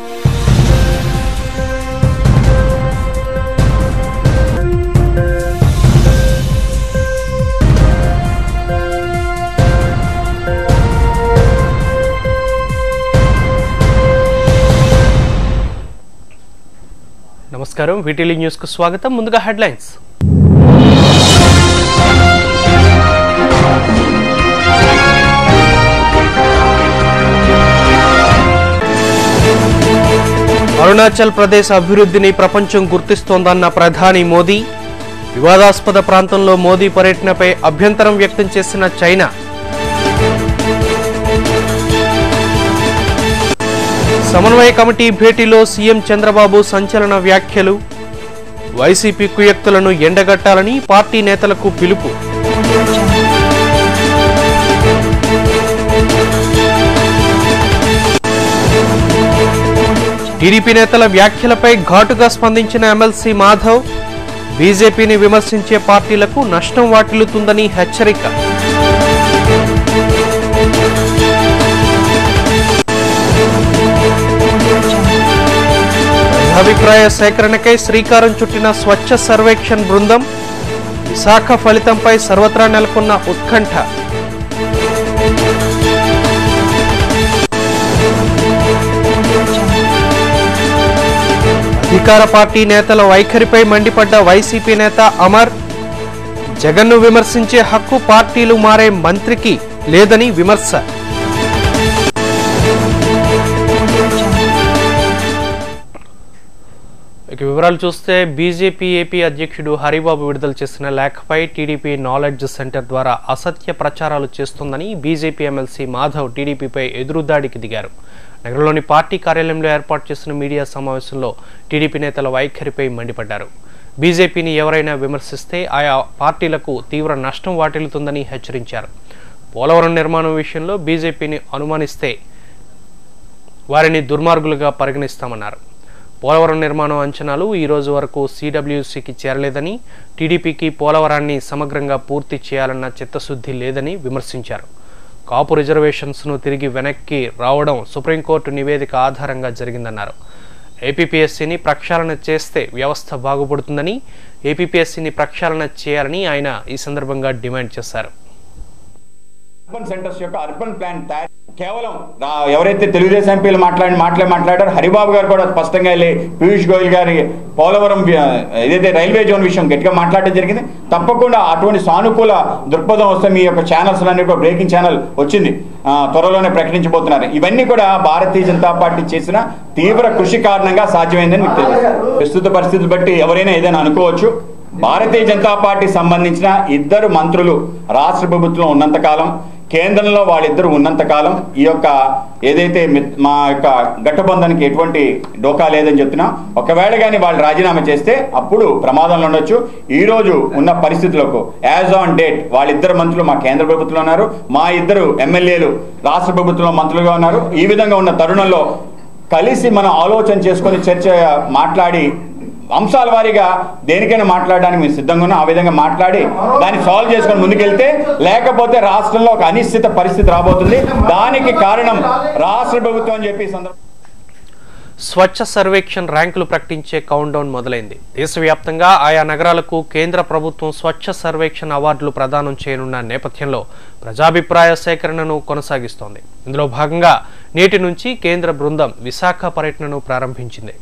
నమస్కారం వీటీలీ న్యూస్ కు స్వాగతం ముందుగా హెడ్లైన్స్ అరుణాచల్ ప్రదేశ్ అభివృద్ధిని ప్రపంచం గుర్తిస్తోందన్న ప్రధాని మోదీ వివాదాస్పద ప్రాంతంలో మోదీ పర్యటనపై అభ్యంతరం వ్యక్తం చేసిన చైనా సమన్వయ కమిటీ భేటీలో సీఎం చంద్రబాబు సంచలన వ్యాఖ్యలు వైసీపీ కుయక్తులను ఎండగట్టాలని పార్టీ నేతలకు పిలుపు టీడీపీ నేతల వ్యాఖ్యలపై ఘాటుగా స్పందించిన ఎమ్మెల్సీ మాధవ్ బీజేపీని విమర్శించే పార్టీలకు నష్టం వాటిల్లుతుందని హెచ్చరిక అభిప్రాయ సేకరణకై శ్రీకారం చుట్టిన స్వచ్ఛ సర్వేక్షణ్ బృందం విశాఖ ఫలితంపై సర్వత్రా నెలకొన్న ఉత్కంఠ అధికార పార్టీ నేతల వైఖరిపై మండిపడ్డ వైసీపీ నేత అమర్ జగన్ను విమర్శించే హక్కు పార్టీలు మారే మంత్రికి లేదని విమర్శ ఇక వివరాలు చూస్తే బీజేపీ ఏపీ అధ్యక్షుడు హరిబాబు విడుదల చేసిన లేఖపై టీడీపీ నాలెడ్జ్ సెంటర్ ద్వారా అసత్య ప్రచారాలు చేస్తోందని బీజేపీ ఎమ్మెల్సీ మాధవ్ టీడీపీపై ఎదురుదాడికి దిగారు నగరంలోని పార్టీ కార్యాలయంలో ఏర్పాటు చేసిన మీడియా సమావేశంలో టీడీపీ నేతల వైఖరిపై మండిపడ్డారు బీజేపీని ఎవరైనా విమర్శిస్తే ఆయా పార్టీలకు తీవ్ర నష్టం వాటిల్లుతుందని హెచ్చరించారు పోలవరం నిర్మాణం విషయంలో బీజేపీని అనుమానిస్తే వారిని దుర్మార్గులుగా పరిగణిస్తామన్నారు పోలవరం నిర్మాణం అంచనాలు ఈ రోజు వరకు సిడబ్ల్యూసికి చేరలేదని టీడీపీకి పోలవరాన్ని సమగ్రంగా పూర్తి చేయాలన్న చిత్తశుద్ధి లేదని విమర్శించారు కాపు రిజర్వేషన్స్ను తిరిగి వెనక్కి రావడం సుప్రీంకోర్టు నివేదిక ఆధారంగా జరిగిందన్నారు ఏపీపీఎస్సీని ప్రక్షాళన చేస్తే వ్యవస్థ బాగుపడుతుందని ఏపీపీఎస్సీని ప్రక్షాళన చేయాలని ఆయన ఈ సందర్భంగా డిమాండ్ చేశారు అర్బన్ సెంటర్స్ యొక్క అర్బన్ ప్లాన్ తయారు కేవలం రా- ఎవరైతే తెలుగుదేశం ఎంపీలు మాట్లాడి మాట్లాడి మాట్లాడారో హరిబాబు గారు కూడా స్పష్టంగా వెళ్ళి పీయూష్ గోయల్ గారి పోలవరం వి- ఏదైతే రైల్వే జోన్ విషయం గట్టిగా మాట్లాడడం జరిగింది తప్పకుండా అటువంటి సానుకూల దృక్పథం వస్తే మీ యొక్క ఛానల్స్ అన్ని కూడా బ్రేకింగ్ ఛానల్ వచ్చింది ఆ, త్వరలోనే ప్రకటించబోతున్నారు ఇవన్నీ కూడా భారతీయ జనతా పార్టీ చేసిన తీవ్ర కృషి కారణంగా సాధ్యమైందని మీకు తెలుసు ప్రస్తుత పరిస్థితులు బట్టి ఎవరైనా ఏదైనా అనుకోవచ్చు భారతీయ జనతా పార్టీ సంబంధించిన ఇద్దరు మంత్రులు రాష్ట్ర ప్రభుత్వం ఉన్నంతకాలం కేంద్రంలో వాళ్ళిద్దరు ఉన్నంతకాలం ఈ యొక్క ఏదైతే మి- మా యొక్క గట్టబంధానికి ఎటువంటి డోకా లేదని చెప్తున్నా ఒకవేళ కానీ వాళ్ళు రాజీనామా చేస్తే అప్పుడు ప్రమాదంలో ఉండొచ్చు ఈ రోజు ఉన్న పరిస్థితులకు యాజ్ ఆన్ డేట్ వాళ్ళిద్దరు మంత్రులు మా కేంద్ర ప్రభుత్వంలో ఉన్నారు మా ఇద్దరు ఎమ్మెల్యేలు రాష్ట్ర ప్రభుత్వంలో మంత్రులుగా ఉన్నారు ఈ విధంగా ఉన్న తరుణంలో కలిసి మనం ఆలోచన చేసుకొని చర్చ మాట్లాడి అంశాల వారీగా దేనికైనా మాట్లాడడానికి మేము సిద్ధంగా ఉన్నాం ఆ విధంగా మాట్లాడి దాన్ని సాల్వ్ చేసుకొని ముందుకెళ్తే లేకపోతే రాష్ట్రంలో ఒక అనిశ్చిత పరిస్థితి రాబోతుంది దానికి కారణం రాష్ట్ర ప్రభుత్వం అని చెప్పి ఈ సందర్భం స్వచ్ఛ సర్వేక్షణ్ ర్యాంకులు ప్రకటించే కౌంట్డౌన్ మొదలైంది దేశవ్యాప్తంగా ఆయా నగరాలకు కేంద్ర ప్రభుత్వం స్వచ్ఛ సర్వేక్షణ్ అవార్డులు ప్రదానం చేయనున్న నేపథ్యంలో ప్రజాభిప్రాయ సేకరణను కొనసాగిస్తోంది ఇందులో భాగంగా నేటి నుంచి కేంద్ర బృందం విశాఖ పర్యటనను ప్రారంభించింది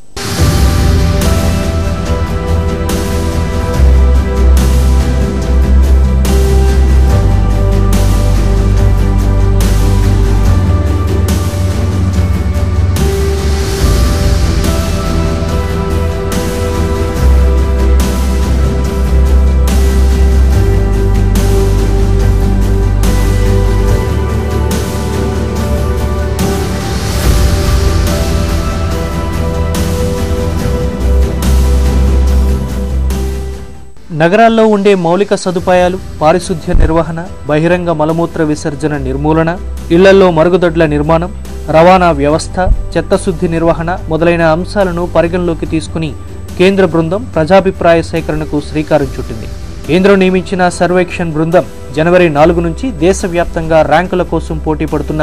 నగరాల్లో ఉండే మౌలిక సదుపాయాలు పారిశుధ్య నిర్వహణ బహిరంగ మలమూత్ర విసర్జన నిర్మూలన ఇళ్లలో మరుగుదొడ్ల నిర్మాణం రవాణా వ్యవస్థ చెత్తశుద్ధి నిర్వహణ మొదలైన అంశాలను పరిగణలోకి తీసుకుని కేంద్ర బృందం ప్రజాభిప్రాయ సేకరణకు శ్రీకారం చుట్టింది కేంద్రం నియమించిన సర్వేక్షణ్ బృందం జనవరి నాలుగు నుంచి దేశవ్యాప్తంగా ర్యాంకుల కోసం పోటీ పడుతున్న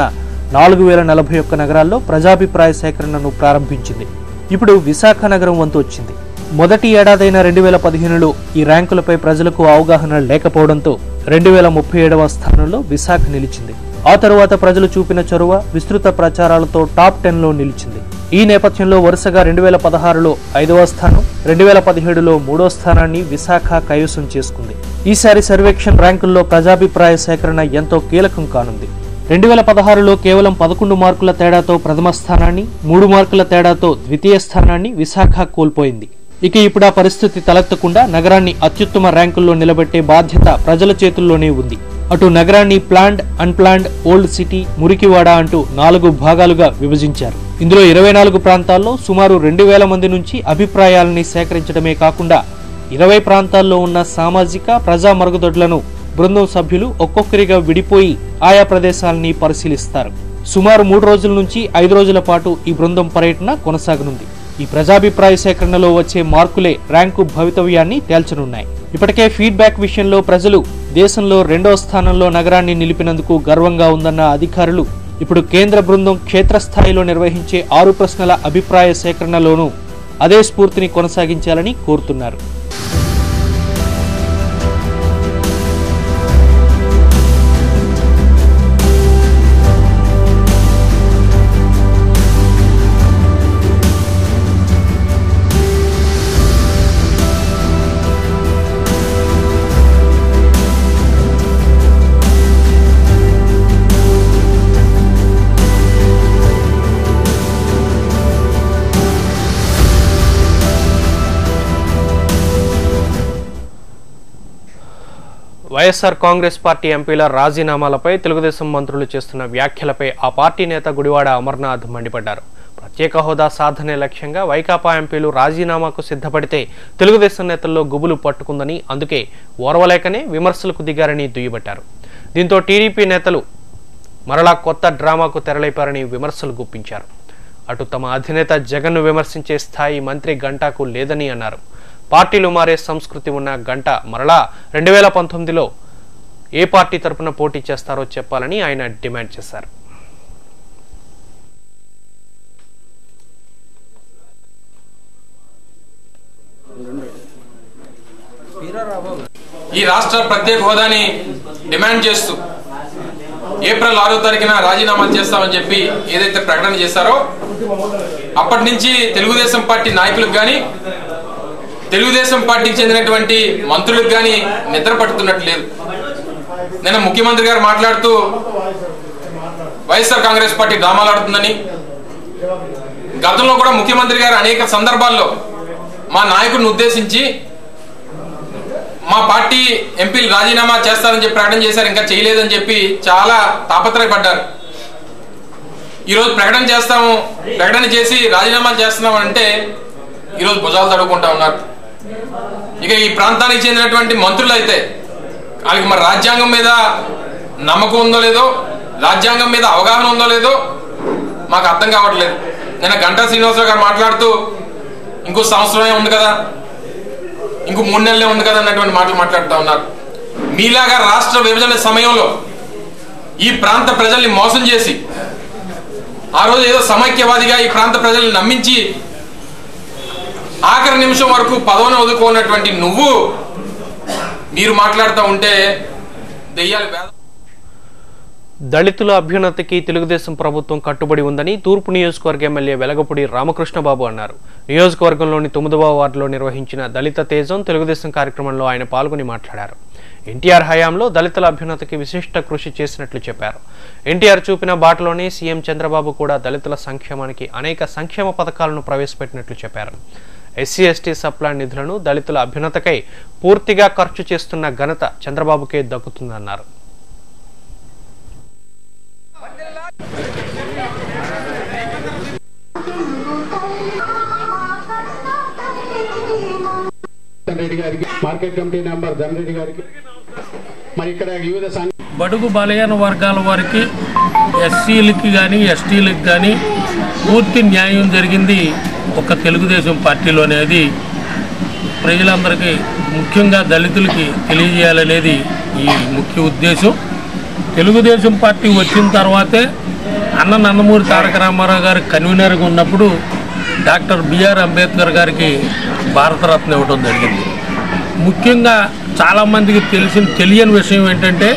నాలుగు వేల నలభై ఒక్క నగరాల్లో ప్రజాభిప్రాయ సేకరణను ప్రారంభించింది ఇప్పుడు విశాఖ నగరం వంతు వచ్చింది మొదటి ఏడాదైన రెండు వేల పదిహేనులో ఈ ర్యాంకులపై ప్రజలకు అవగాహన లేకపోవడంతో రెండు వేల ముప్పై ఏడవ స్థానంలో విశాఖ నిలిచింది ఆ తరువాత ప్రజలు చూపిన చొరవ విస్తృత ప్రచారాలతో టాప్ టెన్లో నిలిచింది ఈ నేపథ్యంలో వరుసగా రెండు వేల పదహారులో ఐదవ స్థానం రెండు వేల పదిహేడులో మూడో స్థానాన్ని విశాఖ కైవసం చేసుకుంది ఈసారి సర్వేక్షణ్ ర్యాంకుల్లో ప్రజాభిప్రాయ సేకరణ ఎంతో కీలకం కానుంది రెండు వేల పదహారులో కేవలం పదకొండు మార్కుల తేడాతో ప్రథమ స్థానాన్ని మూడు మార్కుల తేడాతో ద్వితీయ స్థానాన్ని విశాఖ కోల్పోయింది ఇక ఇప్పుడు ఆ పరిస్థితి తలెత్తకుండా నగరాన్ని అత్యుత్తమ ర్యాంకుల్లో నిలబెట్టే బాధ్యత ప్రజల చేతుల్లోనే ఉంది అటు నగరాన్ని ప్లాండ్ అన్ప్లాండ్ ఓల్డ్ సిటీ మురికివాడ అంటూ నాలుగు భాగాలుగా విభజించారు ఇందులో ఇరవై నాలుగు ప్రాంతాల్లో సుమారు రెండు వేల మంది నుంచి అభిప్రాయాలని సేకరించడమే కాకుండా ఇరవై ప్రాంతాల్లో ఉన్న సామాజిక ప్రజా మరుగుదొడ్లను బృందం సభ్యులు ఒక్కొక్కరిగా విడిపోయి ఆయా ప్రదేశాలని పరిశీలిస్తారు సుమారు మూడు రోజుల నుంచి ఐదు రోజుల పాటు ఈ బృందం పర్యటన కొనసాగనుంది ఈ ప్రజాభిప్రాయ సేకరణలో వచ్చే మార్కులే ర్యాంకు భవితవ్యాన్ని తేల్చనున్నాయి ఇప్పటికే ఫీడ్బ్యాక్ విషయంలో ప్రజలు దేశంలో రెండో స్థానంలో నగరాన్ని నిలిపినందుకు గర్వంగా ఉందన్న అధికారులు ఇప్పుడు కేంద్ర బృందం క్షేత్రస్థాయిలో నిర్వహించే ఆరు ప్రశ్నల అభిప్రాయ సేకరణలోనూ అదే స్ఫూర్తిని కొనసాగించాలని కోరుతున్నారు వైఎస్ఆర్ కాంగ్రెస్ పార్టీ ఎంపీల రాజీనామాలపై తెలుగుదేశం మంత్రులు చేస్తున్న వ్యాఖ్యలపై ఆ పార్టీ నేత గుడివాడ అమర్నాథ్ మండిపడ్డారు ప్రత్యేక హోదా సాధనే లక్ష్యంగా వైకాపా ఎంపీలు రాజీనామాకు సిద్ధపడితే తెలుగుదేశం నేతల్లో గుబులు పట్టుకుందని అందుకే ఓర్వలేకనే విమర్శలకు దిగారని దుయ్యబట్టారు దీంతో టీడీపీ నేతలు మరలా కొత్త డ్రామాకు తెరలేపారని విమర్శలు గుప్పించారు అటు తమ అధినేత జగన్ను విమర్శించే స్థాయి మంత్రి గంటాకు లేదని అన్నారు పార్టీలు మారే సంస్కృతి ఉన్న గంట మరలా రెండు వేల పంతొమ్మిదిలో ఏ పార్టీ తరపున పోటీ చేస్తారో చెప్పాలని ఆయన డిమాండ్ చేశారు ఈ రాష్ట్ర ప్రత్యేక హోదాని డిమాండ్ చేస్తూ ఏప్రిల్ ఆరో తారీఖున రాజీనామాలు చేస్తామని చెప్పి ఏదైతే ప్రకటన చేశారో అప్పటి నుంచి తెలుగుదేశం పార్టీ నాయకులకు కానీ తెలుగుదేశం పార్టీకి చెందినటువంటి మంత్రులకు కానీ నిద్ర పట్టుతున్నట్టు లేదు నిన్న ముఖ్యమంత్రి గారు మాట్లాడుతూ వైఎస్ఆర్ కాంగ్రెస్ పార్టీ డ్రామాలు ఆడుతుందని గతంలో కూడా ముఖ్యమంత్రి గారు అనేక సందర్భాల్లో మా నాయకుడిని ఉద్దేశించి మా పార్టీ ఎంపీలు రాజీనామా చేస్తారని చెప్పి ప్రకటన చేశారు ఇంకా చేయలేదని చెప్పి చాలా తాపత్రయపడ్డారు ఈరోజు ప్రకటన చేస్తాము ప్రకటన చేసి రాజీనామాలు చేస్తున్నాం అంటే ఈరోజు భుజాలు తడుకుంటా ఉన్నారు ఇక ఈ ప్రాంతానికి చెందినటువంటి మంత్రులు అయితే వాళ్ళకి మరి రాజ్యాంగం మీద నమ్మకం ఉందో లేదో రాజ్యాంగం మీద అవగాహన ఉందో లేదో మాకు అర్థం కావట్లేదు నిన్న గంటా శ్రీనివాసరావు గారు మాట్లాడుతూ ఇంకో సంవత్సరమే ఉంది కదా ఇంకో మూడు నెలలే ఉంది కదా అన్నటువంటి మాటలు మాట్లాడుతూ ఉన్నారు మీలాగా రాష్ట్ర విభజన సమయంలో ఈ ప్రాంత ప్రజల్ని మోసం చేసి ఆ రోజు ఏదో సమైక్యవాదిగా ఈ ప్రాంత ప్రజల్ని నమ్మించి ఆఖరి నిమిషం వరకు పదవిని వదులుకోనటువంటి నువ్వు మీరు మాట్లాడుతూ ఉంటే దెయ్యాలు వేద దళితుల అభ్యున్నతికి తెలుగుదేశం ప్రభుత్వం కట్టుబడి ఉందని తూర్పు నియోజకవర్గ ఎమ్మెల్యే వెలగపూడి రామకృష్ణబాబు అన్నారు నియోజకవర్గంలోని తొమ్మిదవ వార్డులో నిర్వహించిన దళిత తేజం తెలుగుదేశం కార్యక్రమంలో ఆయన పాల్గొని మాట్లాడారు ఎన్టీఆర్ హయాంలో దళితుల అభ్యున్నతికి విశిష్ట కృషి చేసినట్లు చెప్పారు ఎన్టీఆర్ చూపిన బాటలోనే సీఎం చంద్రబాబు కూడా దళితుల సంక్షేమానికి అనేక సంక్షేమ పథకాలను ప్రవేశపెట్టినట్లు చెప్పారు ఎస్సీ ఎస్టీ సప్లాన్ నిధులను దళితుల అభ్యున్నతకై పూర్తిగా ఖర్చు చేస్తున్న ఘనత చంద్రబాబుకే దక్కుతుందన్నారు రెడ్డి గారికి మార్కెట్ కమిటీ మెంబర్ ధనరెడ్డి గారికి మరి ఇక్కడ వివిధ సంఘ బడుగు బలహీన వర్గాల వారికి ఎస్సీలకి కానీ ఎస్టీలకు కానీ పూర్తి న్యాయం జరిగింది ఒక తెలుగుదేశం పార్టీలో అనేది ప్రజలందరికీ ముఖ్యంగా దళితులకి తెలియజేయాలనేది ఈ ముఖ్య ఉద్దేశం తెలుగుదేశం పార్టీ వచ్చిన తర్వాతే అన్న నందమూరి తారక రామారావు గారు కన్వీనర్గా ఉన్నప్పుడు డాక్టర్ బిఆర్ అంబేద్కర్ గారికి భారతరత్న ఇవ్వడం జరిగింది ముఖ్యంగా చాలామందికి తెలిసిన తెలియని విషయం ఏంటంటే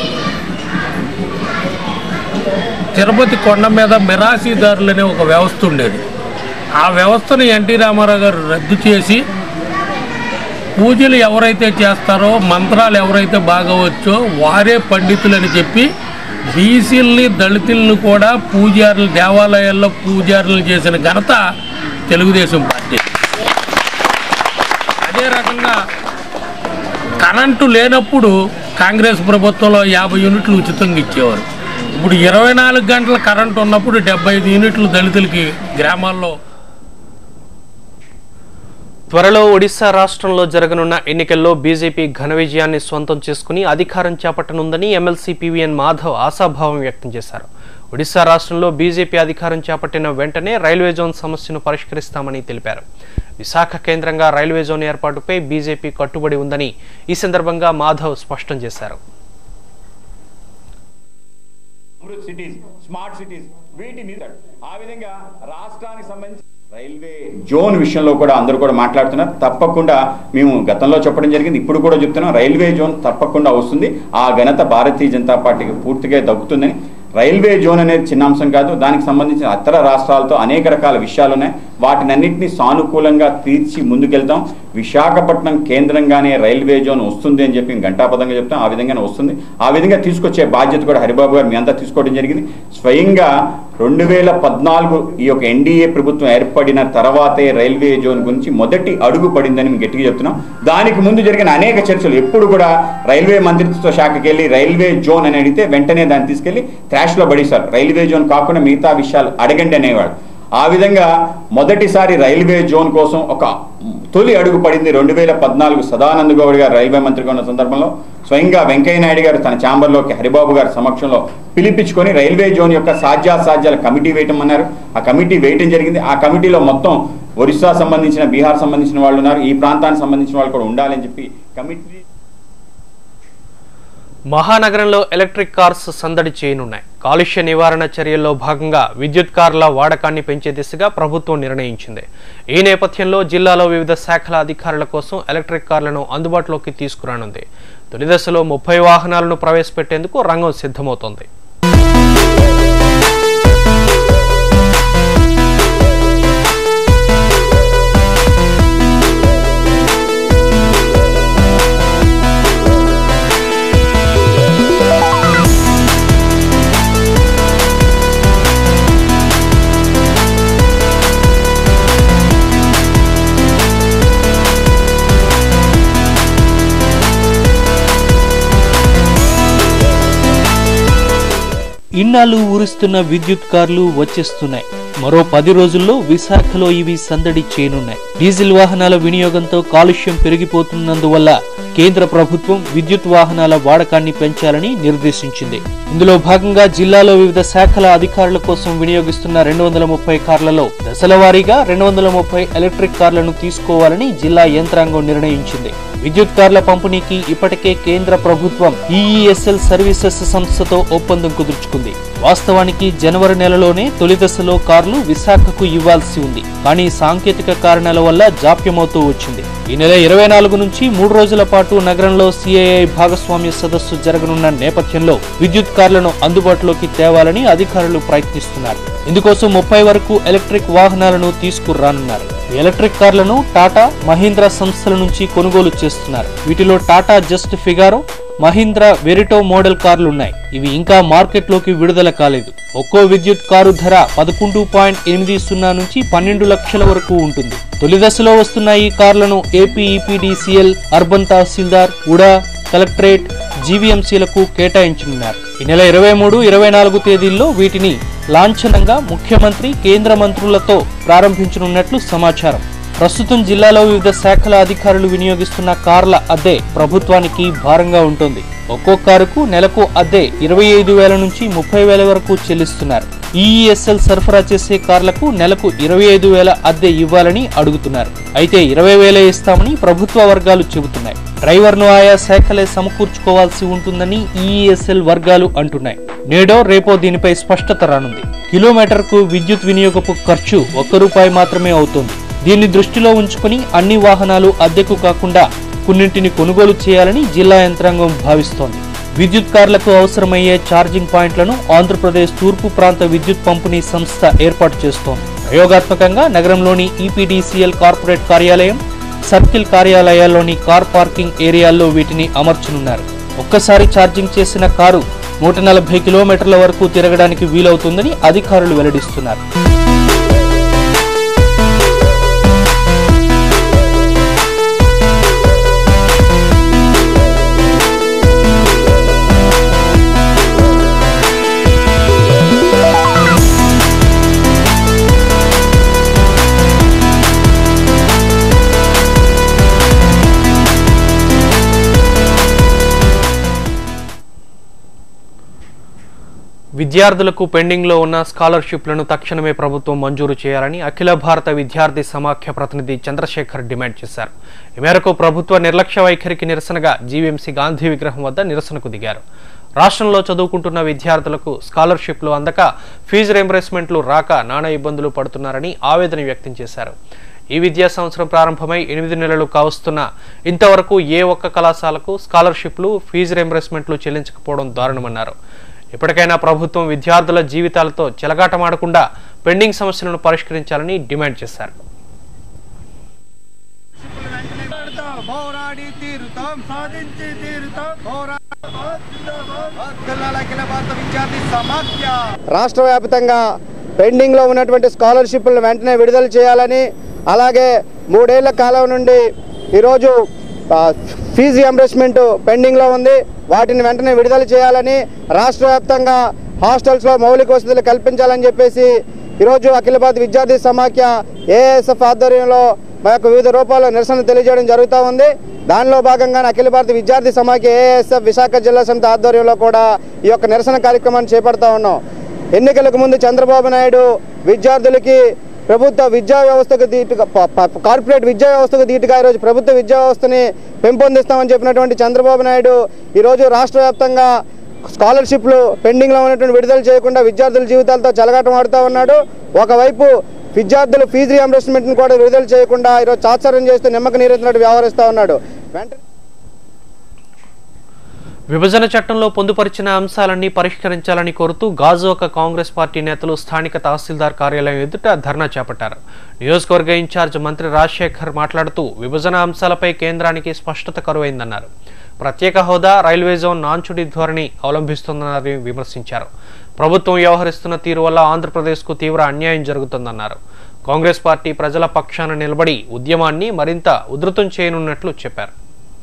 తిరుపతి కొండ మీద మిరాసీదారులు అనే ఒక వ్యవస్థ ఉండేది ఆ వ్యవస్థను ఎన్టీ రామారావు గారు రద్దు చేసి పూజలు ఎవరైతే చేస్తారో మంత్రాలు ఎవరైతే బాగా వచ్చో వారే పండితులని చెప్పి బీసీలని దళితులను కూడా పూజారులు దేవాలయాల్లో పూజారులు చేసిన ఘనత తెలుగుదేశం పార్టీ అదే రకంగా కరెంటు లేనప్పుడు కాంగ్రెస్ ప్రభుత్వంలో యాభై యూనిట్లు ఉచితంగా ఇచ్చేవారు ఇప్పుడు ఇరవై నాలుగు గంటల కరెంటు ఉన్నప్పుడు డెబ్బై ఐదు యూనిట్లు దళితులకి గ్రామాల్లో త్వరలో ఒడిశా రాష్ట్రంలో జరగనున్న ఎన్నికల్లో బీజేపీ ఘన విజయాన్ని స్వంతం చేసుకుని అధికారం చేపట్టనుందని ఎమ్మెల్సీ పివిఎన్ మాధవ్ ఆశాభావం వ్యక్తం చేశారు ఒడిశా రాష్ట్రంలో బీజేపీ అధికారం చేపట్టిన వెంటనే రైల్వే జోన్ సమస్యను పరిష్కరిస్తామని తెలిపారు విశాఖ కేంద్రంగా రైల్వే జోన్ ఏర్పాటుపై బీజేపీ కట్టుబడి ఉందని ఈ సందర్భంగా మాధవ్ స్పష్టం చేశారు అమృత్ సిటీస్ స్మార్ట్ సిటీస్ వీటి మీద ఆ విధంగా రాష్ట్రానికి సంబంధించి రైల్వే జోన్ విషయంలో కూడా అందరూ కూడా మాట్లాడుతున్నారు తప్పకుండా మేము గతంలో చెప్పడం జరిగింది ఇప్పుడు కూడా చెప్తున్నాం రైల్వే జోన్ తప్పకుండా వస్తుంది ఆ ఘనత భారతీయ జనతా పార్టీకి పూర్తిగా దక్కుతుందని రైల్వే జోన్ అనేది చిన్న అంశం కాదు దానికి సంబంధించిన ఇతర రాష్ట్రాలతో అనేక రకాల విషయాలు ఉన్నాయి వాటినన్నింటినీ సానుకూలంగా తీర్చి ముందుకెళ్తాం విశాఖపట్నం కేంద్రంగానే రైల్వే జోన్ వస్తుంది అని చెప్పి మేము ఘంటాపదంగా చెప్తాం ఆ విధంగానే వస్తుంది ఆ విధంగా తీసుకొచ్చే బాధ్యత కూడా హరిబాబు గారు మీ అంతా తీసుకోవడం జరిగింది స్వయంగా రెండు వేల పద్నాలుగు ఈ యొక్క ఎన్డీఏ ప్రభుత్వం ఏర్పడిన తర్వాతే రైల్వే జోన్ గురించి మొదటి అడుగు పడిందని మేము గట్టిగా చెప్తున్నాం దానికి ముందు జరిగిన అనేక చర్చలు ఎప్పుడు కూడా రైల్వే మంత్రిత్వ శాఖకి వెళ్ళి రైల్వే జోన్ అని అడిగితే వెంటనే దాన్ని తీసుకెళ్లి ట్రాష్లో పడేశారు రైల్వే జోన్ కాకుండా మిగతా విషయాలు అడగండి అనేవాడు ఆ విధంగా మొదటిసారి రైల్వే జోన్ కోసం ఒక తొలి అడుగు పడింది రెండు వేల పద్నాలుగు సదానంద గౌడ్ గారు రైల్వే మంత్రిగా ఉన్న సందర్భంలో స్వయంగా వెంకయ్య నాయుడు గారు తన ఛాంబర్లోకి హరిబాబు గారి సమక్షంలో పిలిపించుకొని రైల్వే జోన్ యొక్క సాధ్యాసాధ్యాల కమిటీ వేయటం అన్నారు ఆ కమిటీ వేయటం జరిగింది ఆ కమిటీలో మొత్తం ఒరిస్సా సంబంధించిన బీహార్ సంబంధించిన వాళ్ళు ఉన్నారు ఈ ప్రాంతానికి సంబంధించిన వాళ్ళు కూడా ఉండాలని చెప్పి కమిటీ మహానగరంలో ఎలక్ట్రిక్ కార్స్ సందడి చేయనున్నాయి కాలుష్య నివారణ చర్యల్లో భాగంగా విద్యుత్ కార్ల వాడకాన్ని పెంచే దిశగా ప్రభుత్వం నిర్ణయించింది ఈ నేపథ్యంలో జిల్లాలో వివిధ శాఖల అధికారుల కోసం ఎలక్ట్రిక్ కార్లను అందుబాటులోకి తీసుకురానుంది తొలి దశలో ముప్పై వాహనాలను ప్రవేశపెట్టేందుకు రంగం సిద్ధమవుతోంది ఇన్నాళ్ళు ఊరిస్తున్న విద్యుత్ కార్లు వచ్చేస్తున్నాయి మరో పది రోజుల్లో విశాఖలో ఇవి సందడి చేయనున్నాయి డీజిల్ వాహనాల వినియోగంతో కాలుష్యం పెరిగిపోతున్నందువల్ల కేంద్ర ప్రభుత్వం విద్యుత్ వాహనాల వాడకాన్ని పెంచాలని నిర్దేశించింది ఇందులో భాగంగా జిల్లాలో వివిధ శాఖల అధికారుల కోసం వినియోగిస్తున్న రెండు వందల ముప్పై కార్లలో దశల వారీగా రెండు వందల ముప్పై ఎలక్ట్రిక్ కార్లను తీసుకోవాలని జిల్లా యంత్రాంగం నిర్ణయించింది విద్యుత్ కార్ల పంపిణీకి ఇప్పటికే కేంద్ర ప్రభుత్వం ఈఈఎస్ఎల్ సర్వీసెస్ సంస్థతో ఒప్పందం కుదుర్చుకుంది వాస్తవానికి జనవరి నెలలోనే తొలి దశలో కార్లు విశాఖకు ఇవ్వాల్సి ఉంది కానీ సాంకేతిక కారణాల వల్ల జాప్యమవుతూ వచ్చింది ఈ నెల ఇరవై నాలుగు నుంచి మూడు రోజుల పాటు నగరంలో సిఐఐ భాగస్వామ్య సదస్సు జరగనున్న నేపథ్యంలో విద్యుత్ కార్లను అందుబాటులోకి తేవాలని అధికారులు ప్రయత్నిస్తున్నారు ఇందుకోసం ముప్పై వరకు ఎలక్ట్రిక్ వాహనాలను తీసుకురానున్నారు ఈ ఎలక్ట్రిక్ కార్లను టాటా మహీంద్రా సంస్థల నుంచి కొనుగోలు చేస్తున్నారు వీటిలో Tata zest Figaro Mahindra Verito model కార్లు ఉన్నాయి ఇవి ఇంకా మార్కెట్లోకి విడుదల కాలేదు ఒక్కో విద్యుత్ కారు ధర పదకొండు పాయింట్ ఎనిమిది సున్నా నుంచి పన్నెండు లక్షల వరకు ఉంటుంది తొలి దశలో వస్తున్న ఈ కార్లను AP EPDCL urban tahsildar UDA collectorate జీవీఎంసీలకు కేటాయించనున్నారు ఈ నెల ఇరవై మూడు ఇరవై నాలుగు తేదీల్లో వీటిని లాంఛనంగా ముఖ్యమంత్రి కేంద్ర మంత్రులతో ప్రారంభించనున్నట్లు సమాచారం ప్రస్తుతం జిల్లాలో వివిధ శాఖల అధికారులు వినియోగిస్తున్న కార్ల అద్దె ప్రభుత్వానికి భారంగా ఉంటుంది ఒక్కో కారుకు నెలకు అద్దె ఇరవై ఐదు వేల నుంచి ముప్పై వేల వరకు చెల్లిస్తున్నారు ఈఈఎస్ఎల్ సరఫరా చేసే కార్లకు నెలకు ఇరవై ఐదు వేల అద్దె ఇవ్వాలని అడుగుతున్నారు అయితే ఇరవై వేలే ఇస్తామని ప్రభుత్వ వర్గాలు చెబుతున్నాయి డ్రైవర్ను ఆయా శాఖలే సమకూర్చుకోవాల్సి ఉంటుందని ఈఎస్ఎల్ వర్గాలు అంటున్నాయి నేడో రేపో దీనిపై స్పష్టత రానుంది కిలోమీటర్కు విద్యుత్ వినియోగపు ఖర్చు ఒక్క రూపాయి మాత్రమే అవుతుంది దీన్ని దృష్టిలో ఉంచుకుని అన్ని వాహనాలు అద్దెకు కాకుండా కొన్నింటిని కొనుగోలు చేయాలని జిల్లా యంత్రాంగం భావిస్తోంది విద్యుత్ కార్లకు అవసరమయ్యే ఛార్జింగ్ పాయింట్లను ఆంధ్రప్రదేశ్ తూర్పు ప్రాంత విద్యుత్ పంపిణీ సంస్థ ఏర్పాటు చేస్తోంది ప్రయోగాత్మకంగా నగరంలోని ఈపీడీసీఎల్ కార్పొరేట్ కార్యాలయం సర్కిల్ కార్యాలయాల్లోని కార్ పార్కింగ్ ఏరియాల్లో వీటిని అమర్చనున్నారు ఒక్కసారి ఛార్జింగ్ చేసిన కారు నూట నలభై కిలోమీటర్ల వరకు తిరగడానికి వీలవుతుందని అధికారులు వెల్లడిస్తున్నారు విద్యార్థులకు పెండింగ్లో ఉన్న స్కాలర్షిప్లను తక్షణమే ప్రభుత్వం మంజూరు చేయాలని అఖిల భారత విద్యార్థి సమాఖ్య ప్రతినిధి చంద్రశేఖర్ డిమాండ్ చేశారు ఈ మేరకు ప్రభుత్వ నిర్లక్ష్య వైఖరికి నిరసనగా జీవీఎంసీ గాంధీ విగ్రహం వద్ద నిరసనకు దిగారు రాష్ట్రంలో చదువుకుంటున్న విద్యార్థులకు స్కాలర్షిప్లు అందక ఫీజు రింబర్స్మెంట్లు రాక నానా ఇబ్బందులు పడుతున్నారని ఆవేదన వ్యక్తం చేశారు ఈ విద్యా సంవత్సరం ప్రారంభమై ఎనిమిది నెలలు కావస్తున్న ఇంతవరకు ఏ ఒక్క కళాశాలకు స్కాలర్షిప్లు ఫీజు రింబర్స్మెంట్లు చెల్లించకపోవడం దారుణమన్నారు ఇప్పటికైనా ప్రభుత్వం విద్యార్థుల జీవితాలతో చెలగాటమాడకుండా పెండింగ్ సమస్యలను పరిష్కరించాలని డిమాండ్ చేశారు పోరాడి తీరుతాం సాధించి తీరుతాం పోరాడాల అఖిల భారత విద్యార్థి సమాఖ్య రాష్ట్ర వ్యాప్తంగా పెండింగ్లో ఉన్నటువంటి స్కాలర్షిప్లను వెంటనే విడుదల చేయాలని అలాగే మూడేళ్ల కాలం నుండి ఈరోజు ఆ, ఫీజు రియంబర్స్మెంట్ పెండింగ్లో ఉంది వాటిని వెంటనే విడుదల చేయాలని రాష్ట్ర వ్యాప్తంగా హాస్టల్స్లో మౌలిక వసతులు కల్పించాలని చెప్పేసి ఈరోజు అఖిల భారత విద్యార్థి సమాఖ్య ఏఎస్ఎఫ్ ఆధ్వర్యంలో మా యొక్క వివిధ రూపాల్లో నిరసన తెలియజేయడం జరుగుతూ ఉంది దానిలో భాగంగానే అఖిల భారత విద్యార్థి సమాఖ్య ఏఎస్ఎఫ్ విశాఖ జిల్లా సమితి ఆధ్వర్యంలో కూడా ఈ యొక్క నిరసన కార్యక్రమాన్ని చేపడతా ఉన్నాం ఎన్నికలకు ముందు చంద్రబాబు నాయుడు విద్యార్థులకి ప్రభుత్వ విద్యా వ్యవస్థకు దీటుగా ప- ప- కార్పొరేట్ విద్యా వ్యవస్థకు దీటుగా ఈరోజు ప్రభుత్వ విద్యా వ్యవస్థని పెంపొందిస్తామని చెప్పినటువంటి చంద్రబాబు నాయుడు ఈరోజు రాష్ట్ర వ్యాప్తంగా స్కాలర్షిప్లు పెండింగ్లో ఉన్నటువంటి విడుదల చేయకుండా విద్యార్థుల జీవితాలతో చెలగాటం ఆడుతూ ఉన్నాడు ఒకవైపు విద్యార్థుల ఫీజు రియంబర్స్మెంట్ని కూడా విడుదల చేయకుండా ఈరోజు తాత్సర్యం చేస్తూ నిమ్మక నీరెత్తినట్టు వ్యవహరిస్తూ ఉన్నాడు వెంటనే విభజన చట్టంలో పొందుపరిచిన అంశాలన్నీ పరిష్కరించాలని కోరుతూ గాజువాక కాంగ్రెస్ పార్టీ నేతలు స్థానిక తహసీల్దార్ కార్యాలయం ఎదుట ధర్నా చేపట్టారు నియోజకవర్గ ఇన్ఛార్జ్ మంత్రి రాజశేఖర్ మాట్లాడుతూ విభజన అంశాలపై కేంద్రానికి స్పష్టత కరువైందన్నారు ప్రత్యేక హోదా రైల్వే జోన్ నాంచుడి ధోరణి అవలంబిస్తోందని విమర్శించారు ప్రభుత్వం వ్యవహరిస్తున్న తీరు వల్ల ఆంధ్రప్రదేశ్కు తీవ్ర అన్యాయం జరుగుతుందన్నారు కాంగ్రెస్ పార్టీ ప్రజల పక్షాన నిలబడి ఉద్యమాన్ని మరింత ఉధృతం చేయనున్నట్లు చెప్పారు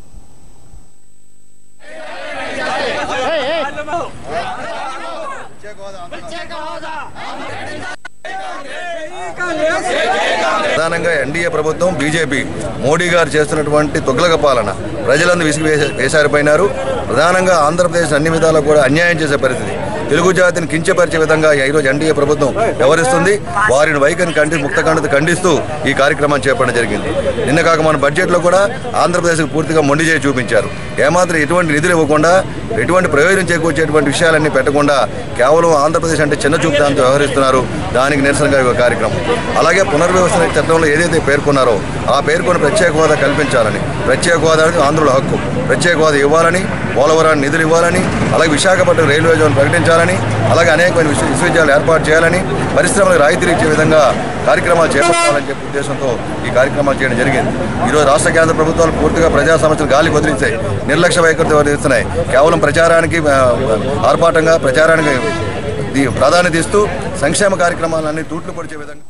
ప్రధానంగా ఎన్డీఏ ప్రభుత్వం బీజేపీ మోడీ గారు చేస్తున్నటువంటి తొగ్లక పాలన ప్రజలందరూ విసిగి వేస- వేసారిపోయినారు ప్రధానంగా ఆంధ్రప్రదేశ్ అన్ని విధాలా కూడా అన్యాయం చేసే పరిస్థితి తెలుగు జాతిని కించపరిచే విధంగా ఈరోజు ఎన్డీఏ ప్రభుత్వం వ్యవహరిస్తుంది వారిని వైఖరిని ఖండి ముక్తఖండత ఖండిస్తూ ఈ కార్యక్రమాన్ని చేపట్టడం జరిగింది నిన్న కాక మన బడ్జెట్లో కూడా ఆంధ్రప్రదేశ్కి పూర్తిగా మొండి చేసి చూపించారు ఏమాత్రం ఎటువంటి నిధులు ఇవ్వకుండా ఎటువంటి ప్రయోజనం చేకూర్చేటువంటి విషయాలన్నీ పెట్టకుండా కేవలం ఆంధ్రప్రదేశ్ అంటే చిన్న చూపు దాంతో వ్యవహరిస్తున్నారు దానికి నిరసనగా ఈ కార్యక్రమం అలాగే పునర్వ్యవస్థ చట్టంలో ఏదైతే పేర్కొన్నారో ఆ పేర్కొన్న ప్రత్యేక హోదా కల్పించాలని ప్రత్యేక హోదా అనేది ఆంధ్రుల హక్కు ప్రత్యేక హోదా ఇవ్వాలని పోలవరాన్ని నిధులు ఇవ్వాలని అలాగే విశాఖపట్నం రైల్వే జోన్ ప్రకటించాలని అలాగే అనేకమైన విశ్వ విశ్వవిద్యాలయాలు ఏర్పాటు చేయాలని పరిశ్రమలకు రాయితీలు ఇచ్చే విధంగా కార్యక్రమాలు చేపట్టాలని చెప్పే ఉద్దేశంతో ఈ కార్యక్రమాలు చేయడం జరిగింది ఈరోజు రాష్ట్ర కేంద్ర ప్రభుత్వాలు పూర్తిగా ప్రజా సమస్యలు గాలి వదిలించాయి నిర్లక్ష్య వైఖరితో వదిలిస్తున్నాయి కేవలం ప్రచారానికి ఆ, ఆర్భాటంగా ప్రచారానికి దీ- ప్రాధాన్యత ఇస్తూ సంక్షేమ కార్యక్రమాలన్నీ తూట్లు పొడిచే విధంగా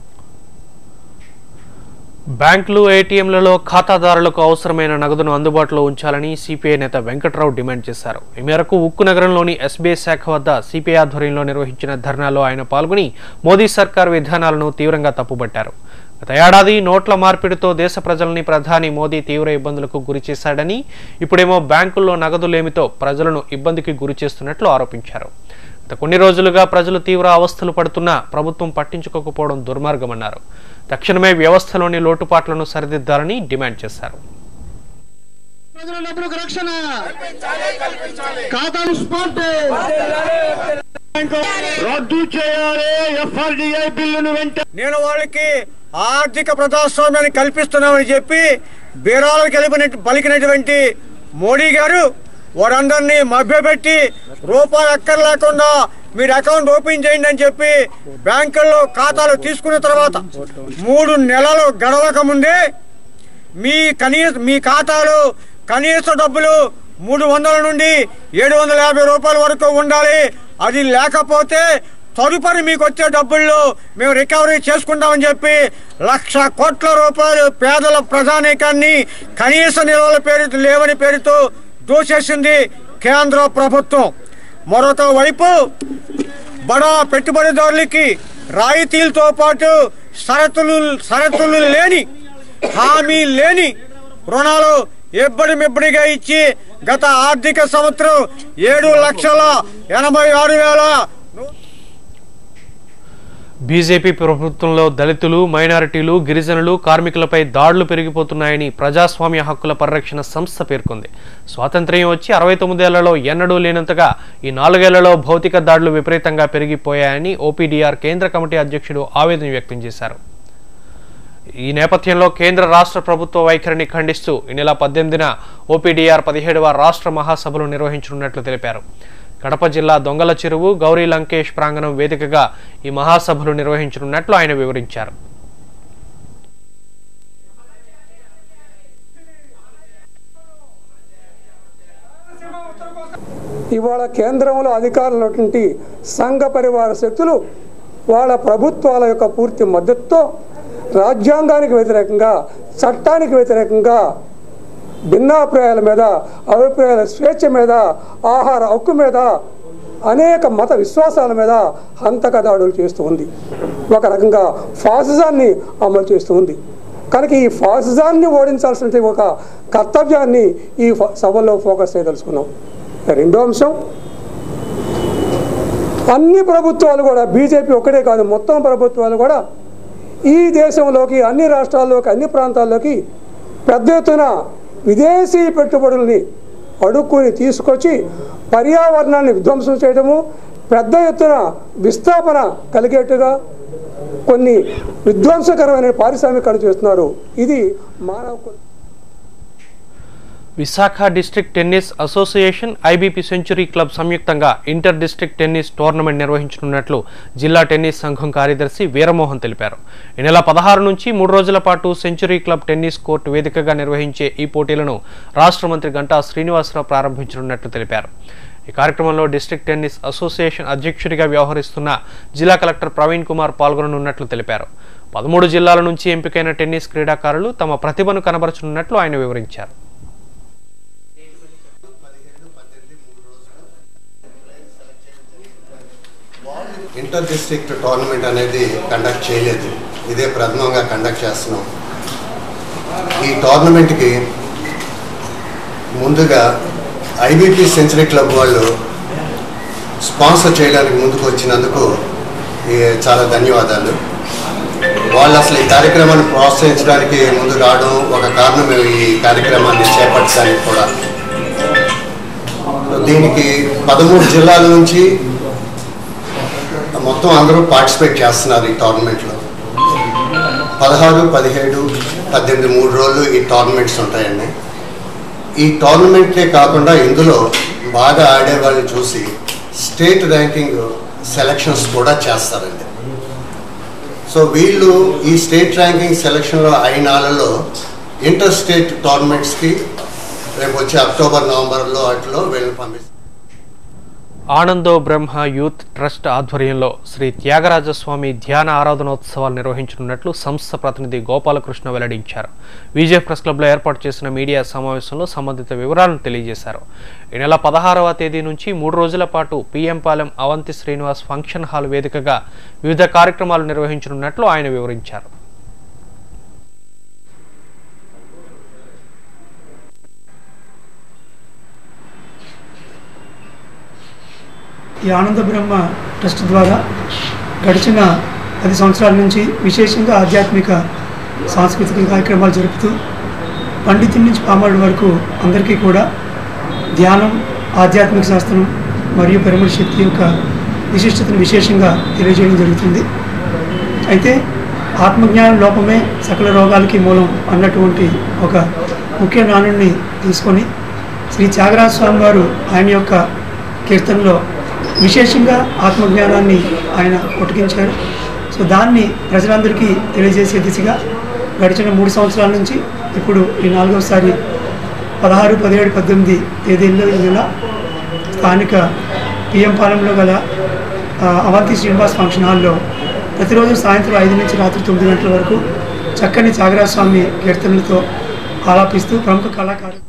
బ్యాంకులు ఏటీఎంలలో ఖాతాదారులకు అవసరమైన నగదును అందుబాటులో ఉంచాలని సిపిఐ నేత వెంకట్రావు డిమాండ్ చేశారు ఈ మేరకు ఉక్కు నగరంలోని ఎస్బీఐ శాఖ వద్ద సిపిఐ ఆధ్వర్యంలో నిర్వహించిన ధర్నాలో ఆయన పాల్గొని మోదీ సర్కార్ విధానాలను తీవ్రంగా తప్పుపట్టారు గత ఏడాది నోట్ల మార్పిడితో దేశ ప్రజల్ని ప్రధాని మోదీ తీవ్ర ఇబ్బందులకు గురి చేశాడని ఇప్పుడేమో బ్యాంకుల్లో నగదు లేమితో ప్రజలను ఇబ్బందికి గురి చేస్తున్నట్లు ఆరోపించారు గత కొన్ని రోజులుగా ప్రజలు తీవ్ర అవస్థలు పడుతున్నా ప్రభుత్వం పట్టించుకోకపోవడం దుర్మార్గమన్నారు తక్షణమే వ్యవస్థలోని లోటుపాట్లను సరిదిద్దాలని డిమాండ్ చేశారు ప్రజల డబ్బులకు రక్షణ ఖాతాలు స్పాట్ రద్దు చేయాలి ఎఫ్ఆర్డిఐ బిల్లును వెంట నేను వాళ్ళకి ఆర్థిక ప్రజాస్వామ్యాన్ని కల్పిస్తున్నామని చెప్పి బీరాలకు కలిపిన పలికినటువంటి మోడీ గారు వారందరినీ మభ్యపెట్టి రూపాయి అక్కర్ లేకుండా మీరు అకౌంట్ ఓపెన్ చేయండి అని చెప్పి బ్యాంకుల్లో ఖాతాలు తీసుకున్న తర్వాత మూడు నెలలు గడవక ముందే మీ కనీస మీ ఖాతాలో కనీస డబ్బులు మూడు వందల నుండి ఏడు వందల యాభై రూపాయల వరకు ఉండాలి అది లేకపోతే తదుపరి మీకు వచ్చే డబ్బుల్లో మేము రికవరీ చేసుకుంటామని చెప్పి లక్ష కోట్ల రూపాయలు పేదల ప్రజానీకాన్ని కనీస నిల్వల పేరుతో లేవని పేరుతో దూషేసింది కేంద్ర ప్రభుత్వం మరొక వైపు బడా పెట్టుబడిదారులకి రాయితీలతో పాటు షరతులు షరతులు లేని హామీ లేని రుణాలు ఎబ్బడి మెబ్బడిగా ఇచ్చి గత ఆర్థిక సంవత్సరం ఏడు లక్షల ఎనభై ఆరు వేల బీజేపీ ప్రభుత్వంలో దళితులు మైనారిటీలు గిరిజనులు కార్మికులపై దాడులు పెరిగిపోతున్నాయని ప్రజాస్వామ్య హక్కుల పరిరక్షణ సంస్థ పేర్కొంది స్వాతంత్ర్యం వచ్చి అరవై తొమ్మిదేళ్లలో ఎన్నడూ లేనంతగా ఈ నాలుగేళ్లలో భౌతిక దాడులు విపరీతంగా పెరిగిపోయాయని ఓపీడీఆర్ కేంద్ర కమిటీ అధ్యక్షుడు ఆవేదన వ్యక్తం చేశారు ఈ నేపథ్యంలో కేంద్ర రాష్ట్ర ప్రభుత్వ వైఖరిని ఖండిస్తూ ఈ నెల పద్దెనిమిదిన ఓపీడీఆర్ పదిహేడవ రాష్ట్ర మహాసభలు నిర్వహించనున్నట్లు తెలిపారు కడప జిల్లా దొంగల చెరువు గౌరీ లంకేష్ ప్రాంగణం వేదికగా ఈ మహాసభలు నిర్వహించనున్నట్లు ఆయన వివరించారు ఇవాళ కేంద్రంలో అధికారులు ఉన్నటువంటి సంఘ పరివార శక్తులు వాళ్ళ ప్రభుత్వాల యొక్క పూర్తి మద్దతుతో రాజ్యాంగానికి వ్యతిరేకంగా చట్టానికి వ్యతిరేకంగా భిన్నాభిప్రాయాల మీద అభిప్రాయాల స్వేచ్ఛ మీద ఆహార హక్కు మీద అనేక మత విశ్వాసాల మీద హంతక దాడులు చేస్తూ ఉంది ఒక రకంగా ఫాసిజాన్ని అమలు చేస్తూ ఉంది కనుక ఈ ఫాసిజాన్ని ఓడించాల్సిన ఒక కర్తవ్యాన్ని ఈ ఫ- సభలో ఫోకస్ చేయదలుచుకున్నాం రెండో అంశం అన్ని ప్రభుత్వాలు కూడా బీజేపీ ఒక్కటే కాదు మొత్తం ప్రభుత్వాలు కూడా ఈ దేశంలోకి అన్ని రాష్ట్రాల్లోకి అన్ని ప్రాంతాల్లోకి పెద్ద ఎత్తున విదేశీ పెట్టుబడుల్ని అడుక్కుని తీసుకొచ్చి పర్యావరణాన్ని విధ్వంసం చేయడము పెద్ద ఎత్తున విస్థాపన కలిగేట్టుగా కొన్ని విధ్వంసకరమైన పారిశ్రామికరణ చేస్తున్నారు ఇది మానవ Visakha district tennis association IBP century club సంయుక్తంగా ఇంటర్ డిస్ట్రిక్ట్ టెన్నిస్ టోర్నమెంట్ నిర్వహించనున్నట్లు జిల్లా టెన్నిస్ సంఘం కార్యదర్శి వీరమోహన్ తెలిపారు ఈ నెల పదహారు నుంచి మూడు రోజుల పాటు సెంచురీ క్లబ్ టెన్నిస్ కోర్టు వేదికగా నిర్వహించే ఈ పోటీలను రాష్ట్ర మంత్రి గంటా శ్రీనివాసరావు ప్రారంభించనున్నట్లు తెలిపారు ఈ కార్యక్రమంలో డిస్ట్రిక్ట్ టెన్నిస్ అసోసియేషన్ అధ్యక్షుడిగా వ్యవహరిస్తున్న జిల్లా కలెక్టర్ ప్రవీణ్ కుమార్ పాల్గొననున్నట్లు తెలిపారు పదమూడు జిల్లాల నుంచి ఎంపికైన టెన్నిస్ క్రీడాకారులు తమ ప్రతిభను కనబరచనున్నట్లు ఆయన వివరించారు ఇంటర్ డిస్ట్రిక్ట్ టోర్నమెంట్ అనేది కండక్ట్ చేయలేదు ఇదే ప్రథమంగా కండక్ట్ చేస్తున్నాం ఈ టోర్నమెంట్కి ముందుగా ఐబీపీ సెంచరీ క్లబ్ వాళ్ళు స్పాన్సర్ చేయడానికి ముందుకు వచ్చినందుకు ఈ చాలా ధన్యవాదాలు వాళ్ళు అసలు ఈ కార్యక్రమాన్ని ప్రోత్సహించడానికి ముందు రావడం ఒక కారణం ఈ కార్యక్రమాన్ని చేపట్టడానికి కూడా దీనికి పదమూడు జిల్లాల నుంచి మొత్తం అందరూ పార్టిసిపేట్ చేస్తున్నారు ఈ టోర్నమెంట్లో పదహారు పదిహేడు పద్దెనిమిది మూడు రోజులు ఈ టోర్నమెంట్స్ ఉంటాయండి ఈ టోర్నమెంటే కాకుండా ఇందులో బాగా ఆడే వాళ్ళని చూసి స్టేట్ ర్యాంకింగ్ సెలక్షన్స్ కూడా చేస్తారండి సో వీళ్ళు ఈ స్టేట్ ర్యాంకింగ్ సెలక్షన్లో అయిన వాళ్ళలో ఇంటర్ స్టేట్ టోర్నమెంట్స్కి రేపు వచ్చే అక్టోబర్ నవంబర్లో వాటిలో వీళ్ళని పంపిస్తారు ఆనందో బ్రహ్మ యూత్ ట్రస్ట్ ఆధ్వర్యంలో శ్రీ త్యాగరాజస్వామి ధ్యాన ఆరాధనోత్సవాలు నిర్వహించనున్నట్లు సంస్థ ప్రతినిధి గోపాలకృష్ణ వెల్లడించారు విజయ్ ప్రెస్ క్లబ్లో ఏర్పాటు చేసిన మీడియా సమావేశంలో సంబంధిత వివరాలను తెలియజేశారు ఈ నెల పదహారవ తేదీ నుంచి మూడు రోజుల పాటు PM Palem Avanti Srinivas function hall వేదికగా వివిధ కార్యక్రమాలు నిర్వహించనున్నట్లు ఆయన వివరించారు ఈ ఆనంద బ్రహ్మ ట్రస్ట్ ద్వారా గడిచిన పది సంవత్సరాల నుంచి విశేషంగా ఆధ్యాత్మిక సాంస్కృతిక కార్యక్రమాలు జరుపుతూ పండితుడి నుంచి పామరుడి వరకు అందరికీ కూడా ధ్యానం ఆధ్యాత్మిక శాస్త్రం మరియు పిరమిడ్ శక్తి యొక్క విశిష్టతను విశేషంగా తెలియజేయడం జరుగుతుంది అయితే ఆత్మజ్ఞానం లోపమే సకల రోగాలకి మూలం అన్నటువంటి ఒక ముఖ్య నానుడిని తీసుకొని శ్రీ త్యాగరాజ స్వామి వారు ఆయన యొక్క కీర్తనలో విశేషంగా ఆత్మజ్ఞానాన్ని ఆయన ఉటకించారు సో దాన్ని ప్రజలందరికీ తెలియజేసే దిశగా గడిచిన మూడు సంవత్సరాల నుంచి ఇప్పుడు ఈ నాలుగవసారి పదహారు పదిహేడు పద్దెనిమిది తేదీల్లో ఈ నెల స్థానిక పిఎం పాలెంలో గల ఆ, అవంతి శ్రీనివాస్ ఫంక్షన్ హాల్లో ప్రతిరోజు సాయంత్రం ఐదు నుంచి రాత్రి తొమ్మిది గంటల వరకు చక్కని త్యాగరాజ స్వామి కీర్తనలతో ఆలాపిస్తూ ప్రముఖ కళాకారులు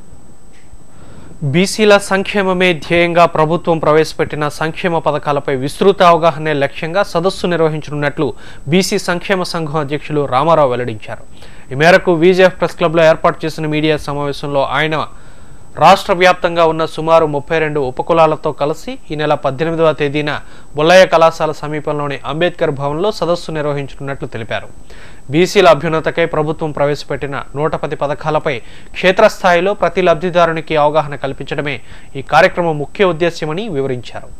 బీసీల సంక్షేమమే ధ్యేయంగా ప్రభుత్వం ప్రవేశపెట్టిన సంక్షేమ పథకాలపై విస్తృత అవగాహనే లక్ష్యంగా సదస్సు నిర్వహించనున్నట్లు బీసీ సంక్షేమ సంఘం అధ్యక్షులు రామారావు వెల్లడించారు ఈ మేరకు విజేఎఫ్ ప్రెస్ క్లబ్లో ఏర్పాటు చేసిన మీడియా సమావేశంలో ఆయన రాష్ట్ర వ్యాప్తంగా ఉన్న సుమారు ముప్పై రెండు ఉపకులాలతో కలిసి ఈ నెల పద్దెనిమిదవ తేదీన బుల్లయ్య కళాశాల సమీపంలోని అంబేద్కర్ భవన్లో సదస్సు నిర్వహించనున్నట్లు తెలిపారు బీసీల అభ్యున్నతకై ప్రభుత్వం ప్రవేశపెట్టిన నూట పది పథకాలపై క్షేత్రస్థాయిలో ప్రతి లబ్ధిదారునికి అవగాహన కల్పించడమే ఈ కార్యక్రమం ముఖ్య ఉద్దేశ్యమని వివరించారు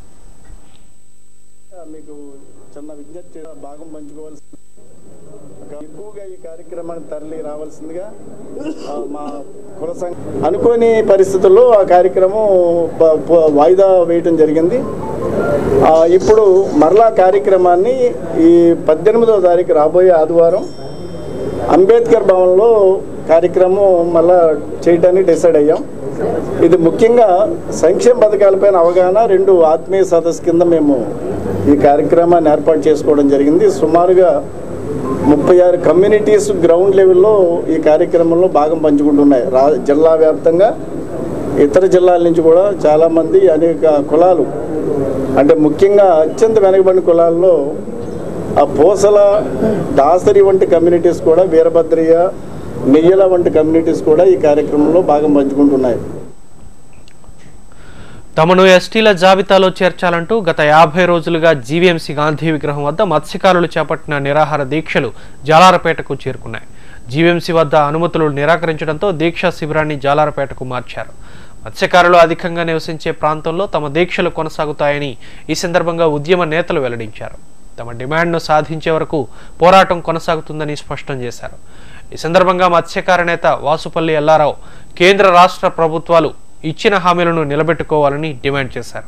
మీకు చిన్న విజ్ఞప్తి భాగం పంచుకోవాల్సి ఎక్కువగా ఈ కార్యక్రమాన్ని తరలి రావాల్సిందిగా ఆ, మా కుల సంఘ అనుకోని పరిస్థితుల్లో ఆ కార్యక్రమం ప- ప- వాయిదా వేయటం జరిగింది ఆ, ఇప్పుడు మరలా కార్యక్రమాన్ని ఈ పద్దెనిమిదవ తారీఖు రాబోయే ఆదివారం అంబేద్కర్ భవన్లో కార్యక్రమం మళ్ళా చేయడానికి డిసైడ్ అయ్యాం ఇది ముఖ్యంగా సంక్షేమ పథకాలపైన అవగాహన రెండు ఆత్మీయ సదస్సు కింద మేము ఈ కార్యక్రమాన్ని ఏర్పాటు చేసుకోవడం జరిగింది సుమారుగా ముప్పై ఆరు కమ్యూనిటీస్ గ్రౌండ్ లెవెల్లో ఈ కార్యక్రమంలో భాగం పంచుకుంటున్నాయి రా జిల్లా వ్యాప్తంగా ఇతర జిల్లాల నుంచి కూడా చాలామంది అనేక కులాలు అంటే ముఖ్యంగా అత్యంత వెనుకబడిన కులాల్లో ఆ పూసల దాసరి వంటి కమ్యూనిటీస్ కూడా వీరభద్రయ్య నెయ్యల వంటి కమ్యూనిటీస్ కూడా ఈ కార్యక్రమంలో భాగం పంచుకుంటున్నాయి తమను ఎస్టీల జాబితాలో చేర్చాలంటూ గత యాభై రోజులుగా జీవీఎంసీ గాంధీ విగ్రహం వద్ద మత్స్యకారులు చేపట్టిన నిరాహార దీక్షలు జాలారపేటకు చేరుకున్నాయి జీవీఎంసీ వద్ద అనుమతులు నిరాకరించడంతో దీక్షా శిబిరాన్ని జాలారపేటకు మార్చారు మత్స్యకారులు అధికంగా నివసించే ప్రాంతంలో తమ దీక్షలు కొనసాగుతాయని ఈ సందర్భంగా ఉద్యమ నేతలు వెల్లడించారు తమ డిమాండ్ను సాధించే వరకు పోరాటం కొనసాగుతుందని స్పష్టం చేశారు ఈ సందర్భంగా మత్స్యకార నేత వాసుపల్లి ఎల్లారావు కేంద్ర రాష్ట్ర ప్రభుత్వాలు ఇచ్చిన హామీలను నిలబెట్టుకోవాలని డిమాండ్ చేశారు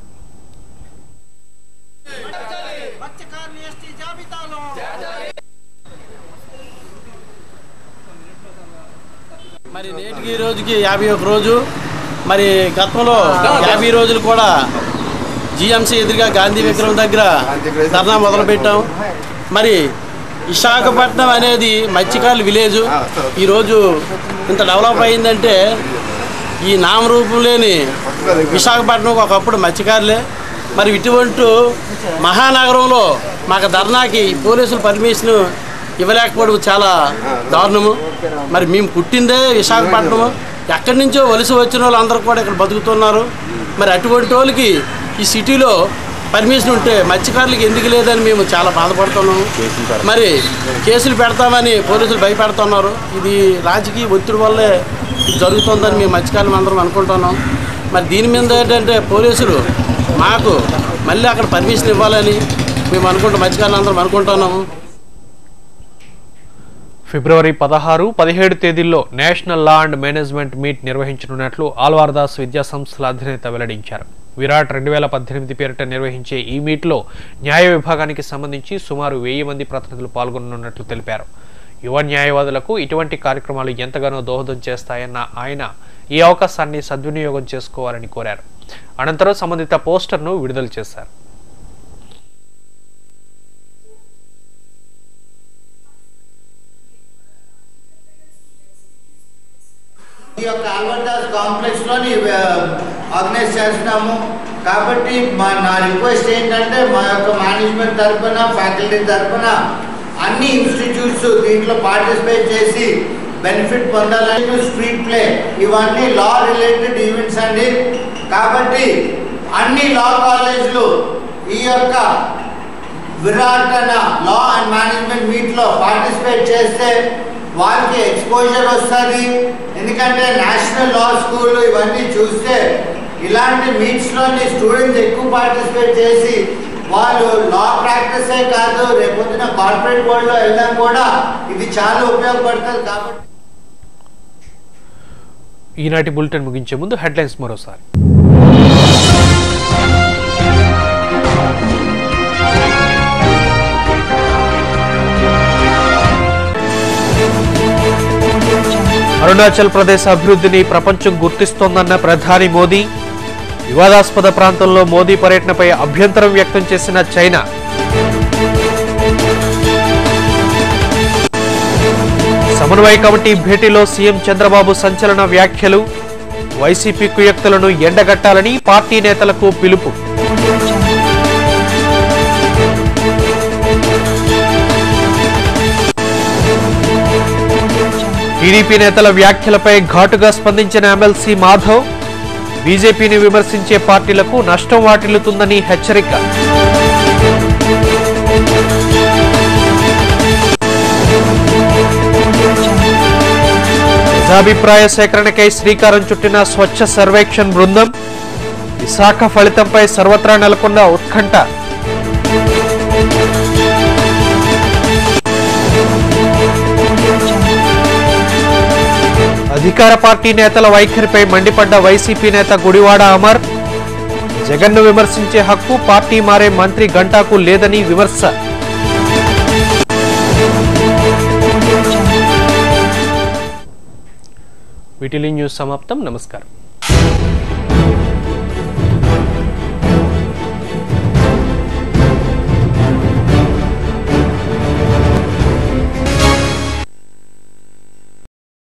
మరి నేటికి ఈ రోజుకి యాభై ఒక రోజు మరి గతంలో యాభై రోజులు కూడా జిఎంసీ ఎదురుగా గాంధీ విగ్రహం దగ్గర ధర్నా మొదలుపెట్టాం మరి విశాఖపట్నం అనేది మత్స్యకారుల విలేజ్ ఈరోజు ఇంత డెవలప్ అయిందంటే ఈ నామరూపం లేని విశాఖపట్నం ఒకప్పుడు మత్స్యకారులే మరి ఇటువంటి మహానగరంలో మాకు ధర్నాకి పోలీసులు పర్మిషన్ ఇవ్వలేకపోవడం చాలా దారుణము మరి మేము పుట్టిందే విశాఖపట్నము ఎక్కడి నుంచో వలస వచ్చిన వాళ్ళు అందరూ కూడా ఇక్కడ బతుకుతున్నారు మరి అటువంటి వాళ్ళకి ఈ సిటీలో పర్మిషన్ ఉంటే మత్స్యకారులకి ఎందుకు లేదని మేము చాలా బాధపడుతున్నాము మరి కేసులు పెడతామని పోలీసులు భయపెడుతున్నారు ఇది రాజకీయ ఒత్తిడి వల్లే ఇది జరుగుతుందని మేము మత్స్యకారులు అందరం అనుకుంటున్నాం మరి దీని మీద ఏంటంటే పోలీసులు మాకు మళ్ళీ అక్కడ పర్మిషన్ ఇవ్వాలని మేము అనుకుంటాం మత్స్యకారులు అందరం అనుకుంటున్నాము ఫిబ్రవరి పదహారు పదిహేడు తేదీల్లో national law and management meet నిర్వహించనున్నట్లు ఆల్వార్దాస్ విద్యా సంస్థల అధినేత వెల్లడించారు విరాట్ రెండు వేల పద్దెనిమిది పేరిట నిర్వహించే ఈ మీట్లో న్యాయ విభాగానికి సంబంధించి సుమారు వెయ్యి మంది ప్రతినిధులు పాల్గొననున్నట్లు తెలిపారు యువ న్యాయవాదులకు ఇటువంటి కార్యక్రమాలు ఎంతగానో దోహదం చేస్తాయన్న ఆయన ఈ అవకాశాన్ని సద్వినియోగం చేసుకోవాలని కోరారు అనంతరం సంబంధిత పోస్టర్ను విడుదల చేశారు ఈ యొక్క ఆల్బర్టాస్ కాంప్లెక్స్ లోని ఆర్గనైజ్ చేస్తున్నాము కాబట్టి మా నా రిక్వెస్ట్ ఏంటంటే మా యొక్క మేనేజ్మెంట్ తరఫున ఫ్యాకల్టీ తరఫున అన్ని ఇన్స్టిట్యూట్స్ దీంట్లో పార్టిసిపేట్ చేసి బెనిఫిట్ పొందాలని స్ట్రీట్ ప్లే ఇవన్నీ లా రిలేటెడ్ ఈవెంట్స్ అండి కాబట్టి అన్ని లా కాలేజీలు ఈ యొక్క విరాట్ అన్న లా అండ్ మేనేజ్మెంట్ మీట్లో పార్టిసిపేట్ చేస్తే వాళ్ళకి ఎక్స్పోజర్ వస్తుంది ఎందుకంటే నేషనల్ లా స్కూల్ ఇవన్నీ చూస్తే ఇలాంటి మీట్స్లోని స్టూడెంట్స్ ఎక్కువ పార్టిసిపేట్ చేసి వాళ్ళు లా ప్రాక్టీసే కాదు రేపొద్దున కార్పొరేట్ వరల్డ్లో వెళ్ళడం కూడా ఇది చాలా ఉపయోగపడుతుంది కాబట్టి ఈనాటి బులెటిన్ ముగించే ముందు హెడ్లైన్స్ మరోసారి అరుణాచల్ ప్రదేశ్ అభివృద్ధిని ప్రపంచం గుర్తిస్తోందన్న ప్రధాని మోదీ వివాదాస్పద ప్రాంతంలో మోదీ పర్యటనపై అభ్యంతరం వ్యక్తం చేసిన చైనా సమన్వయ కమిటీ భేటీలో సీఎం చంద్రబాబు సంచలన వ్యాఖ్యలు వైసీపీ కుయక్తులను ఎండగట్టాలని పార్టీ నేతలకు పిలుపు టీడీపీ నేతల వ్యాఖ్యలపై ఘాటుగా స్పందించిన ఎమ్మెల్సీ మాధవ్ బీజేపీని విమర్శించే పార్టీలకు నష్టం వాటిల్లుతుందని హెచ్చరిక ప్రజాభిప్రాయ సేకరణకై శ్రీకారం చుట్టిన స్వచ్ఛ సర్వేక్షణ్ బృందం విశాఖ ఫలితంపై సర్వత్రా నెలకొన్న ఉత్కంఠ అధికార పార్టీ నేతల వైఖరిపై మండిపడ్డ వైసీపీ నేత గుడివాడ అమర్ జగన్ను విమర్శించే హక్కు పార్టీ మారే మంత్రి గంటాకు లేదని విమర్శ వీటిలి న్యూస్ సమాప్తం నమస్కారం